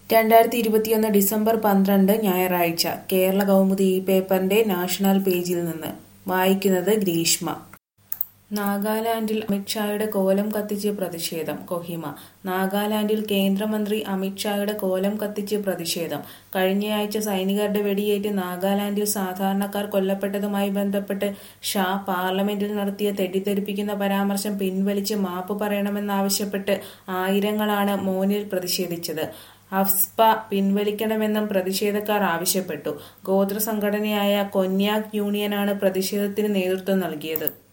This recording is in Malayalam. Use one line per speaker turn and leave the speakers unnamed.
രണ്ടായിരത്തി ഇരുപത്തിയൊന്ന് ഡിസംബർ പന്ത്രണ്ട് ഞായറാഴ്ച കേരള കൗമുദി ഈ പേപ്പറിന്റെ നാഷണൽ പേജിൽ നിന്ന് വായിക്കുന്നത് ഗ്രീഷ്മ നാഗാലാൻഡിൽ അമിത്ഷായുടെ കോലം കത്തിച്ച് പ്രതിഷേധം കൊഹിമ നാഗാലാൻഡിൽ കേന്ദ്രമന്ത്രി അമിത്ഷായുടെ കോലം കത്തിച്ച് പ്രതിഷേധം കഴിഞ്ഞയാഴ്ച സൈനികരുടെ വെടിയേറ്റ് നാഗാലാൻഡിൽ സാധാരണക്കാർ കൊല്ലപ്പെട്ടതുമായി ബന്ധപ്പെട്ട് ഷാ പാർലമെന്റിൽ നടത്തിയ തെറ്റിദ്ധരിപ്പിക്കുന്ന പരാമർശം പിൻവലിച്ച് മാപ്പ് പറയണമെന്നാവശ്യപ്പെട്ട് ആയിരങ്ങളാണ് മോനിൽ പ്രതിഷേധിച്ചത് അഫ്സ്പ പിൻവലിക്കണമെന്നും പ്രതിഷേധക്കാർ ആവശ്യപ്പെട്ടു ഗോത്ര സംഘടനയായ കൊന്യാക് യൂണിയനാണ് പ്രതിഷേധത്തിന് നേതൃത്വം നൽകിയത്